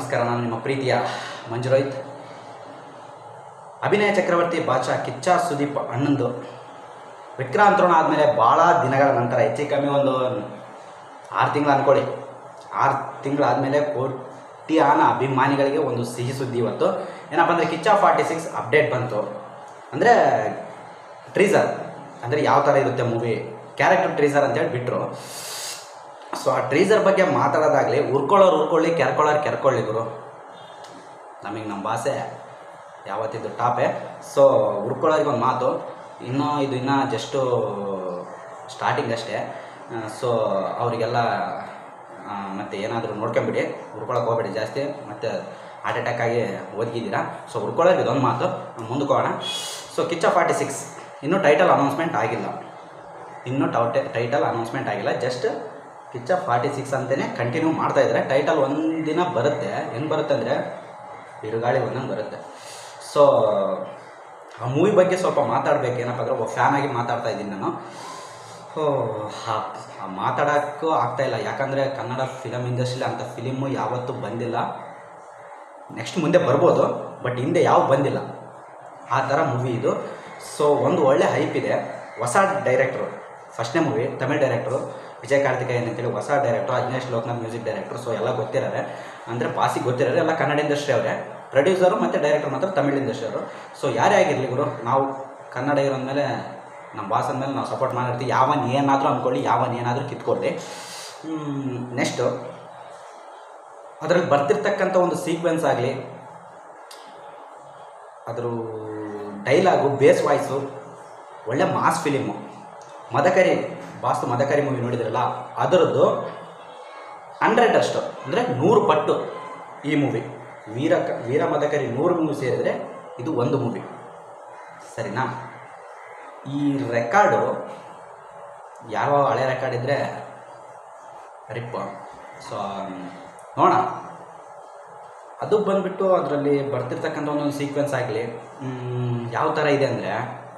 ನಮಸ್ಕಾರ ನಾನು ನಿಮ್ಮ ಪ್ರೀತಿಯ ಮಂಜುರೋಹಿತ್ ಅಭಿನಯ ಚಕ್ರವರ್ತಿ ಬಾಚಾ ಕಿಚ್ಚ ಸುದೀಪ್ ಅಣ್ಣಂದು ವಿಕ್ರಾಂತರಣ ಆದಮೇಲೆ ಭಾಳ ದಿನಗಳ ನಂತರ ಹೆಚ್ಚು ಕಮ್ಮಿ ಒಂದು ಆರು ತಿಂಗಳು ಅಂದ್ಕೊಳ್ಳಿ ಆರು ತಿಂಗಳಾದಮೇಲೆ ಕೋಟ್ಯಾನ ಅಭಿಮಾನಿಗಳಿಗೆ ಒಂದು ಸಿಹಿ ಸುದ್ದಿ ಇವತ್ತು ಏನಪ್ಪ ಅಂದರೆ ಕಿಚ್ಚ ಫಾರ್ಟಿ ಸಿಕ್ಸ್ ಅಪ್ಡೇಟ್ ಬಂತು ಅಂದರೆ ಟ್ರೀಸರ್ ಅಂದರೆ ಯಾವ ಥರ ಇರುತ್ತೆ ಮೂವಿ ಕ್ಯಾರೆಕ್ಟರ್ ಟ್ರೀಸರ್ ಅಂತೇಳಿ ಬಿಟ್ಟರು ಸೊ ಆ ಟ್ರೀಸರ್ ಬಗ್ಗೆ ಮಾತಾಡೋದಾಗಲಿ ಉರ್ಕೊಳ್ಳೋರು ಉರ್ಕೊಳ್ಳಿ ಕೆರ್ಕೊಳ್ಳೋರು ಕೆರ್ಕೊಳ್ಳಿ ಗುರು ನಮಗೆ ನಮ್ಮ ಭಾಷೆ ಯಾವತ್ತಿದ್ದು ಟಾಪೇ ಸೊ ಉರ್ಕೊಳ್ಳೋರಿಗೆ ಒಂದು ಮಾತು ಇನ್ನೂ ಇದು ಇನ್ನೂ ಜಸ್ಟು ಸ್ಟಾರ್ಟಿಂಗ್ ಅಷ್ಟೇ ಸೊ ಅವರಿಗೆಲ್ಲ ಮತ್ತು ಏನಾದರೂ ನೋಡ್ಕೊಂಬಿಡಿ ಉರ್ಕೊಳಕ್ಕೆ ಹೋಗ್ಬೇಡಿ ಜಾಸ್ತಿ ಮತ್ತು ಹಾರ್ಟ್ ಅಟ್ಯಾಕ್ ಆಗಿ ಒದಗಿದ್ದೀರಾ ಸೊ ಉರ್ಕೊಳ್ಳೋರಿಗೆ ಇದೊಂದು ಮಾತು ಮುಂದಕ್ಕೆ ಹೋಗೋಣ ಸೊ ಕಿಚ್ಚ ಫಾರ್ಟಿ ಸಿಕ್ಸ್ ಇನ್ನೂ ಟೈಟಲ್ ಅನೌನ್ಸ್ಮೆಂಟ್ ಆಗಿಲ್ಲ ಇನ್ನೂ ಟೌಟೆ ಟೈಟಲ್ ಅನೌನ್ಸ್ಮೆಂಟ್ ಆಗಿಲ್ಲ ಜಸ್ಟ್ ಕಿಚ್ಚ ಫಾರ್ಟಿ ಸಿಕ್ಸ್ ಅಂತಲೇ ಕಂಟಿನ್ಯೂ ಮಾಡ್ತಾ ಇದ್ದಾರೆ ಟೈಟಲ್ ಒಂದಿನ ಬರುತ್ತೆ ಹೆಂಗೆ ಬರುತ್ತೆ ಅಂದರೆ ಬಿರುಗಾಳಿ ಒಂದೊಂದು ಬರುತ್ತೆ ಸೊ ಆ ಮೂವಿ ಬಗ್ಗೆ ಸ್ವಲ್ಪ ಮಾತಾಡಬೇಕು ಏನಪ್ಪ ಅಂದರೆ ಒಬ್ಬ ಫ್ಯಾನ್ ಆಗಿ ಮಾತಾಡ್ತಾ ಇದ್ದೀನಿ ನಾನು ಸೊ ಮಾತಾಡೋಕ್ಕೂ ಆಗ್ತಾಯಿಲ್ಲ ಯಾಕಂದರೆ ಕನ್ನಡ ಫಿಲಮ್ ಇಂಡಸ್ಟ್ರಿಲಿ ಅಂಥ ಫಿಲಿಮು ಯಾವತ್ತೂ ಬಂದಿಲ್ಲ ನೆಕ್ಸ್ಟ್ ಮುಂದೆ ಬರ್ಬೋದು ಬಟ್ ಹಿಂದೆ ಯಾವ ಬಂದಿಲ್ಲ ಆ ಥರ ಮೂವಿ ಇದು ಸೊ ಒಂದು ಒಳ್ಳೆ ಹೈಪ್ ಇದೆ ಹೊಸ ಡೈರೆಕ್ಟ್ರು ಫಸ್ಟ್ನೇ ಮೂವಿ ತಮಿಳ್ ಡೈರೆಕ್ಟ್ರು ವಿಜಯ್ ಕಾರ್ತಿಕೇಯನ್ ಅಂತೇಳಿ ಹೊಸ director Ajaneesh Loknath music director so ಎಲ್ಲ ಗೊತ್ತಿದ್ದಾರೆ ಅಂದರೆ ಪಾಸಿಗೆ ಗೊತ್ತಿರೋರು ಎಲ್ಲ ಕನ್ನಡ ಇಂಡಸ್ಟ್ರಿ ಅವರೇ ಪ್ರೊಡ್ಯೂಸರು ಮತ್ತು ಡೈರೆಕ್ಟರ್ ಮಾತ್ರ ತಮಿಳ್ ಇಂಡಸ್ಟ್ರಿ ಅವರು ಸೊ ಯಾರೇ ಆಗಿರಲಿ ಗುರು ನಾವು ಕನ್ನಡ ಇರೋದ್ಮೇಲೆ ನಮ್ಮ ಬಾಸ್ ಅಂದಮೇಲೆ ನಾವು ಸಪೋರ್ಟ್ ಮಾಡಿರ್ತೀವಿ ಯಾವನ್ ಏನಾದರೂ ಅಂದ್ಕೊಳ್ಳಿ ಯಾವನ್ ಏನಾದರೂ ಕಿತ್ಕೊಳ್ಳಿ ನೆಕ್ಸ್ಟು ಅದರಲ್ಲಿ ಬರ್ತಿರ್ತಕ್ಕಂಥ ಒಂದು ಸೀಕ್ವೆನ್ಸ್ ಆಗಲಿ ಅದ್ರ ಡೈಲಾಗು ಬೇಸ್ ವಾಯ್ಸು ಒಳ್ಳೆ ಮಾಸ್ ಫಿಲಿಮು ಮದಕರಿ ಬಾಸ್ತು ಮದಕರಿ ಮೂವಿ ನೋಡಿದ್ರಲ್ಲ ಅದರದ್ದು ಹಂಡ್ರೆಡ್ ಅಷ್ಟು ಅಂದರೆ ನೂರು ಪಟ್ಟು ಈ ಮೂವಿ ವೀರ ವೀರ ಮದಕರಿ ನೂರು ಮೂವಿ ಸೇರಿದರೆ ಇದು ಒಂದು ಮೂವಿ ಸರಿನಾ ಈ ರೆಕಾರ್ಡು ಯಾವ ಹಳೆ ರೆಕಾರ್ಡ್ ಇದ್ದರೆ ರಿಪ್ಪ ಸೊ ನೋಡೋಣ ಅದು ಬಂದುಬಿಟ್ಟು ಅದರಲ್ಲಿ ಬರ್ತಿರ್ತಕ್ಕಂಥ ಒಂದೊಂದು ಸೀಕ್ವೆನ್ಸ್ ಆಗಲಿ ಯಾವ ಥರ ಇದೆ ಅಂದರೆ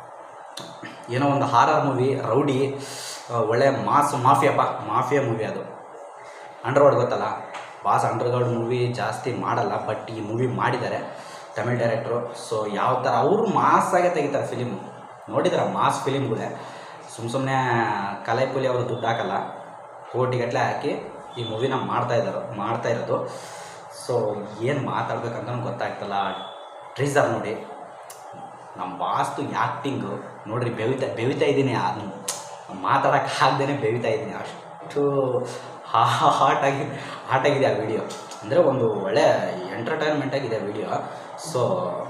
ಏನೋ ಒಂದು ಹಾರರ್ ಮೂವಿ ರೌಡಿ ಆ, ಒಳ್ಳೆ ಮಾಸ್ ಮಾಫಿಯಪ್ಪ ಮಾಫಿಯಾ ಮೂವಿ ಅದು ಅಂಡರ್ವರ್ಡ್ ಗೊತ್ತಲ್ಲ ಬಾಸ್ ಅಂಡರ್ವರ್ಡ್ ಮೂವಿ ಜಾಸ್ತಿ ಮಾಡಲ್ಲ ಬಟ್ ಈ ಮೂವಿ ಮಾಡಿದ್ದಾರೆ ತಮಿಳ್ ಡೈರೆಕ್ಟ್ರು ಸೊ ಯಾವ ಥರ ಅವರು ಮಾಸಾಗೆ ತೆಗಿತಾರೆ ಫಿಲಿಮು ನೋಡಿದ್ರೆ ಮಾಸ್ ಫಿಲಿಮ್ಗಳೇ ಸುಮ್ಮ ಸುಮ್ಮನೆ ಕಲೈಪುಲಿ ಅವರು ದುಡ್ಡು ಹಾಕಲ್ಲ ಕೋಟಿಗಟ್ಟಲೆ ಹಾಕಿ ಈ ಮೂವಿನ ಮಾಡ್ತಾ ಇದ್ದಾರೆ ಮಾಡ್ತಾ ಇರೋದು ಸೊ ಏನು ಮಾತಾಡ್ಬೇಕಂತ ಗೊತ್ತಾಗ್ತಲ್ಲ ಟ್ರೀಸರ್ ನೋಡಿ ನಮ್ಮ ಬಾಸ್ತು ಆ್ಯಕ್ಟಿಂಗು ನೋಡ್ರಿ ಬೆವಿತಾ ಬೆವಿತಾ ಇದ್ದೀನಿ ಅದು ಮಾತಾಡೋಕೆ ಆಗ್ದೇ ಬೆವಿತಾ ಇದ್ದೀನಿ ಅಷ್ಟು ಹಾಟ್ ಆಗಿ ಹಾಟ್ ಆಗಿದೆ ಆ ವಿಡಿಯೋ ಅಂದರೆ ಒಂದು ಒಳ್ಳೆ ಎಂಟರ್ಟೈನ್ಮೆಂಟ್ ಆಗಿದೆ ಆ ವಿಡಿಯೋ ಸೊ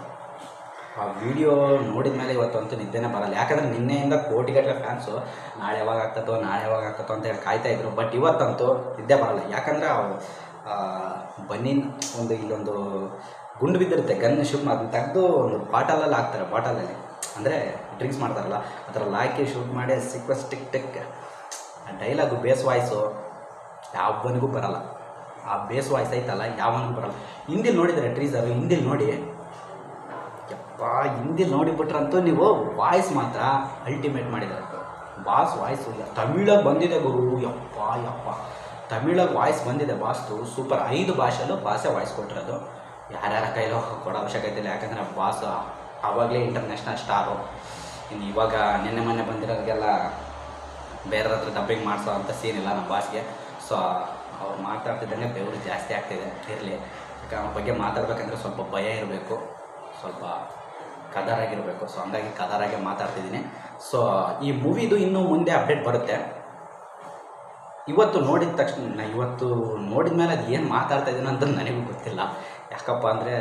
ಆ ವಿಡಿಯೋ ನೋಡಿದ ಮೇಲೆ ಇವತ್ತಂತೂ ನಿದ್ದೆನೇ ಬರಲ್ಲ ಯಾಕಂದರೆ ನಿನ್ನೆಯಿಂದ ಕೋಟಿಗಟ್ಟಲೆ ಫ್ಯಾನ್ಸು ನಾಳೆ ಯಾವಾಗ ಆಗ್ತದೋ ನಾಳೆ ಯಾವಾಗ ಆಗ್ತದೋ ಅಂತ ಹೇಳಿ ಕಾಯ್ತಾ ಇದ್ರು ಬಟ್ ಇವತ್ತಂತೂ ನಿದ್ದೆ ಬರಲ್ಲ ಯಾಕಂದರೆ ಅವು ಬನ್ನಿ ಒಂದು ಇಲ್ಲೊಂದು ಗುಂಡು ಬಿದ್ದಿರುತ್ತೆ ಗನ್ ಶೂಟ್ ಅದನ್ನ ತೆಗೆದು ಒಂದು ಬಾಟಲಲ್ಲಿ ಹಾಕ್ತಾರೆ ಬಾಟಲಲ್ಲಿ ಅಂದರೆ ಡ್ರಿಂಕ್ಸ್ ಮಾಡ್ತಾರಲ್ಲ ಅದರಲ್ಲಿ ಹಾಕಿ ಶೂಟ್ ಮಾಡಿ ಸೀಕ್ವೆನ್ಸ್ ಟಿಕ್ ಟಿಕ್ ಆ ಡೈಲಾಗು ಬೇಸ್ ವಾಯ್ಸು ಯಾವನಿಗೂ ಬರಲ್ಲ ಆ ಬೇಸ್ ವಾಯ್ಸ್ ಐತಲ್ಲ ಯಾವನಿಗೂ ಬರಲ್ಲ ಹಿಂದಿಲ್ ನೋಡಿದರೆ ಟ್ರೀಸರ್ ಹಿಂದಿಲ್ ನೋಡಿ ಯಪ್ಪ ಹಿಂದಿಲ್ ನೋಡಿಬಿಟ್ರಂತೂ ನೀವು ವಾಯ್ಸ್ ಮಾತ್ರ ಅಲ್ಟಿಮೇಟ್ ಮಾಡಿದ್ದಾರೆ ಬಾಸ್ ವಾಯ್ಸು ತಮಿಳಾಗಿ ಬಂದಿದೆ ಗುರು ಯಪ್ಪ ಯಪ್ಪ ತಮಿಳಾಗಿ ವಾಯ್ಸ್ ಬಂದಿದೆ ಬಾಸ್ತು ಸೂಪರ್ ಐದು ಭಾಷೆಯಲ್ಲೂ ಭಾಷೆ ವಾಯ್ಸ್ ಕೊಟ್ಟಿರೋದು ಯಾರ್ಯಾರ ಕೈಲೋ ಕೊಡೋ ಅವಶ್ಯಕತೆ ಇಲ್ಲ ಯಾಕಂದರೆ ಬಾಸ್ ಆವಾಗಲೇ ಇಂಟರ್ನ್ಯಾಷನಲ್ ಸ್ಟಾರು ಇನ್ನು ಇವಾಗ ನಿನ್ನೆ ಮೊನ್ನೆ ಬಂದಿರೋರಿಗೆಲ್ಲ ಬೇರೆ ಹತ್ರ ಡಬ್ಬಿಂಗ್ ಮಾಡಿಸೋ ಅಂಥ ಸೀನ್ ಇಲ್ಲ ನಮ್ಮ ಬಾಸ್ಗೆ ಸೊ ಅವ್ರು ಮಾತಾಡ್ತಿದ್ದಂಗೆ ಬೆವರು ಜಾಸ್ತಿ ಆಗ್ತಿದೆ ಇರಲಿ ಯಾಕೆ ಅವ್ರ ಬಗ್ಗೆ ಮಾತಾಡ್ಬೇಕಂದ್ರೆ ಸ್ವಲ್ಪ ಭಯ ಇರಬೇಕು ಸ್ವಲ್ಪ ಕದರಾಗಿರಬೇಕು ಸೊ ಹಂಗಾಗಿ ಕದರಾಗೆ ಮಾತಾಡ್ತಿದ್ದೀನಿ ಸೊ ಈ ಮೂವಿದು ಇನ್ನೂ ಮುಂದೆ ಅಪ್ಡೇಟ್ ಬರುತ್ತೆ ಇವತ್ತು ನೋಡಿದ ತಕ್ಷಣ ಇವತ್ತು ನೋಡಿದ ಮೇಲೆ ಅದು ಏನು ಮಾತಾಡ್ತಾ ಇದ್ದೀನಿ ಅಂತ ನನಗೂ ಗೊತ್ತಿಲ್ಲ ಯಾಕಪ್ಪ ಅಂದರೆ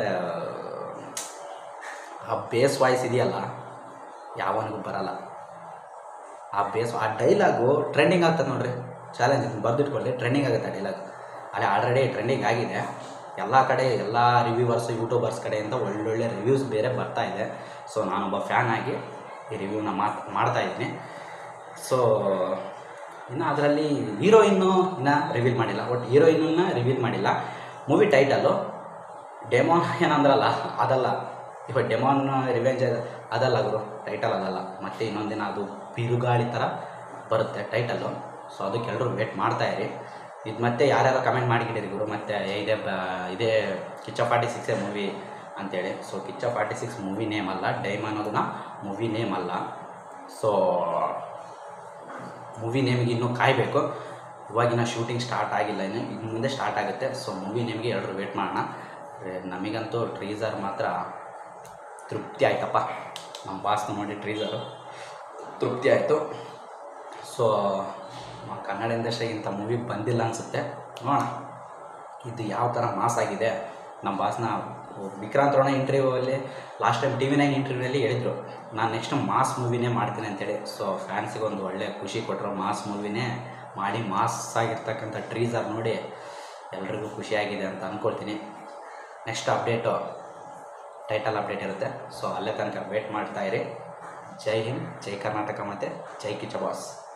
ಆ ಬೇಸ್ ವಾಯ್ಸ್ ಇದೆಯಲ್ಲ ಯಾವನಿಗೂ ಬರಲ್ಲ ಆ ಬೇಸ್ ಆ ಡೈಲಾಗು ಟ್ರೆಂಡಿಂಗ್ ಆಗ್ತದೆ ನೋಡ್ರಿ ಚಾಲೆಂಜ್ ಬರೆದಿಟ್ಕೊಳ್ಳಿ ಟ್ರೆಂಡಿಂಗ್ ಆಗುತ್ತೆ ಆ ಡೈಲಾಗ್ ಅಲ್ಲಿ ಆಲ್ರೆಡಿ ಟ್ರೆಂಡಿಂಗ್ ಆಗಿದೆ ಎಲ್ಲ ಕಡೆ ಎಲ್ಲ ರಿವ್ಯೂವರ್ಸ್ ಯೂಟ್ಯೂಬರ್ಸ್ ಕಡೆಯಿಂದ ಒಳ್ಳೊಳ್ಳೆ ರಿವ್ಯೂಸ್ ಬೇರೆ ಬರ್ತಾ ಇದೆ ಸೊ ನಾನೊಬ್ಬ ಫ್ಯಾನ್ ಆಗಿ ಈ ರಿವ್ಯೂನ ಮಾತ್ ಮಾಡ್ತಾ ಇದ್ದೀನಿ ಸೊ ಇನ್ನು ಅದರಲ್ಲಿ ಹೀರೋಯಿನ್ನು ಇನ್ನು ರಿವೀಲ್ ಮಾಡಿಲ್ಲ ಒಟ್ಟು ಹೀರೋಯಿನ್ನ ರಿವೀಲ್ ಮಾಡಿಲ್ಲ ಮೂವಿ ಟೈಟಲ್ಲು ಡೆಮಾನ್ ಏನಂದ್ರಲ್ಲ ಅದಲ್ಲ ಇವಾಗ ಡೆಮಾನ್ ರಿವೆಂಜ್ ಅದಲ್ಲ ಗುರು ಟೈಟಲ್ ಅದಲ್ಲ ಮತ್ತು ಇನ್ನೊಂದಿನ ಅದು ಬಿರುಗಾಳಿ ಥರ ಬರುತ್ತೆ ಟೈಟಲ್ಲು ಸೊ ಅದಕ್ಕೆ ಎಲ್ಲರೂ ವೇಟ್ ಮಾಡ್ತಾ ಇರಿ ಇದು ಮತ್ತೆ ಯಾರ್ಯಾರೋ ಕಮೆಂಟ್ ಮಾಡಿಕೊಂಡಿರಿ ಗುರು ಮತ್ತೆ ಇದೇ ಬ ಇದೇ ಕಿಚ್ಚ ಫಾರ್ಟಿ ಸಿಕ್ಸೇ ಮೂವಿ ಅಂತೇಳಿ so Kichcha forty six movie name ಅಲ್ಲ ಡೈಮ್ ಅನ್ನೋದನ್ನ ಮೂವಿ ನೇಮ್ ಅಲ್ಲ ಸೊ ಮೂವಿ ನೇಮಿಗೆ ಇನ್ನೂ ಕಾಯಬೇಕು ಇವಾಗಿನ ಶೂಟಿಂಗ್ ಸ್ಟಾರ್ಟ್ ಆಗಿಲ್ಲ ಇನ್ನು ಇನ್ನು ಮುಂದೆ ಸ್ಟಾರ್ಟ್ ಆಗುತ್ತೆ ಸೊ ಮೂವಿ ನೇಮ್ಗೆ ಎಲ್ಲರೂ ವೇಟ್ ಮಾಡೋಣ ಏ, ನಮಗಂತೂ ಟ್ರೀಸರ್ ಮಾತ್ರ ತೃಪ್ತಿ ಆಯ್ತಪ್ಪ ನಮ್ಮ ಬಾಸ್ನ ನೋಡಿ ಟ್ರೀಸರು ತೃಪ್ತಿ ಆಯಿತು ಸೊ ಕನ್ನಡ ಇಂಡಸ್ಟ್ರಿಗೆ ಇಂಥ ಮೂವಿ ಬಂದಿಲ್ಲ ಅನಿಸುತ್ತೆ ನೋಡೋಣ ಇದು ಯಾವ ಥರ ಮಾಸ್ ಆಗಿದೆ ನಮ್ಮ ಬಾಸ್ನ ವಿಕ್ರಾಂತ್ ರೋಣ ಇಂಟರ್ವ್ಯೂವಲ್ಲಿ last time T V nine ಇಂಟರ್ವ್ಯೂನಲ್ಲಿ ಹೇಳಿದರು ನಾನು ನೆಕ್ಸ್ಟ್ ಮಾಸ್ ಮೂವಿನೇ ಮಾಡ್ತೀನಿ ಅಂತೇಳಿ ಸೊ ಫ್ಯಾನ್ಸಿಗೆ ಒಂದು ಒಳ್ಳೆ ಖುಷಿ ಕೊಟ್ಟರು ಮಾಸ್ ಮೂವಿನೇ ಮಾಡಿ ಮಾಸ್ ಆಗಿರ್ತಕ್ಕಂಥ ಟ್ರೀಸರ್ ನೋಡಿ ಎಲ್ರಿಗೂ ಖುಷಿಯಾಗಿದೆ ಅಂತ ಅಂದ್ಕೊಳ್ತೀನಿ ನೆಕ್ಸ್ಟ್ ಅಪ್ಡೇಟು ಟೈಟಲ್ ಅಪ್ಡೇಟ್ ಇರುತ್ತೆ ಸೊ ಅಲ್ಲೇ ತನಕ ವೇಟ್ ಮಾಡ್ತಾ ಇರಿ ಜೈ ಹಿಂದ್ ಜೈ ಕರ್ನಾಟಕ ಮತ್ತು ಜೈ ಕಿಚ್ಚ ಬಾಸ್